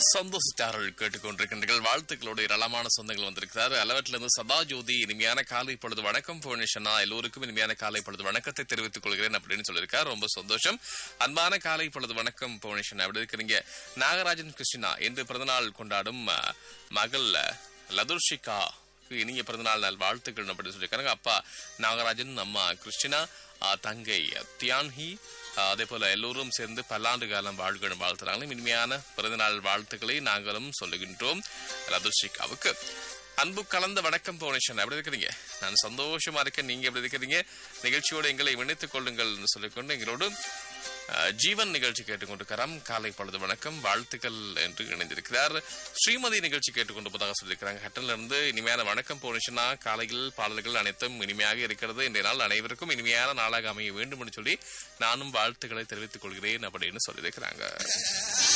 சந்தோஷித்தார்கள் கேட்டுக்கொண்டிருக்கின்றீர்கள் வாழ்த்துக்களோடு ஏராளமான சொந்தங்கள் வந்திருக்கிறார் அளவற்றிலிருந்து சதா ஜோதி இனிமையான காலை பொழுது வணக்கம் புவனேஷனா எல்லோருக்கும் இனிமையான காலை பொழுது வணக்கத்தை தெரிவித்துக் கொள்கிறேன் அப்படின்னு சொல்லியிருக்கார் ரொம்ப சந்தோஷம் அன்பான காலை பொழுது வணக்கம் புவனேஷன் எப்படி இருக்கிறீங்க நாகராஜன் கிருஷ்ணா இன்று பிறந்தநாள் கொண்டாடும் அஹ், மகள் அஹ், லதுர்ஷிகா இனிய பிறந்தநாள் நாள் வாழ்த்துக்கள் அப்படின்னு சொல்லியிருக்காங்க அப்பா நாகராஜன் அம்மா கிருஷ்ணா அஹ், தங்கை தியான்ஹி அஹ், அதே போல எல்லோரும் சேர்ந்து பல்லாண்டு காலம் வாழ்க்கணும் வாழ்த்துறாங்க இனிமையான பிறந்தநாள் வாழ்த்துக்களை நாங்களும் சொல்லுகின்றோம் ரதுஷிகாவுக்கு அன்பு கலந்த வணக்கம் போனேஷன் எப்படி இருக்கிறீங்க நான் சந்தோஷமா இருக்கேன் நீங்க எப்படி இருக்கிறீங்க நிகழ்ச்சியோடு எங்களை இணைத்துக் கொள்ளுங்கள் சொல்லிக்கொண்டு எங்களோடு அஹ், ஜீவன் நிகழ்ச்சி கேட்டுக்கொண்டிருக்கிறார் காலை பொழுது வணக்கம் வாழ்த்துக்கள் என்று இணைந்திருக்கிறார் ஸ்ரீமதி நிகழ்ச்சி கேட்டுக்கொண்டு போதாக சொல்லியிருக்கிறாங்க ஹட்டன்ல இருந்து இனிமையான வணக்கம் போனிஷனா காலையில் பாடல்கள் அனைத்தும் இனிமையாக இருக்கிறது இன்றைய நாள் அனைவருக்கும் இனிமையான நாளாக அமைய வேண்டும் என்று சொல்லி நானும் வாழ்த்துக்களை தெரிவித்துக் கொள்கிறேன் அப்படின்னு சொல்லியிருக்கிறாங்க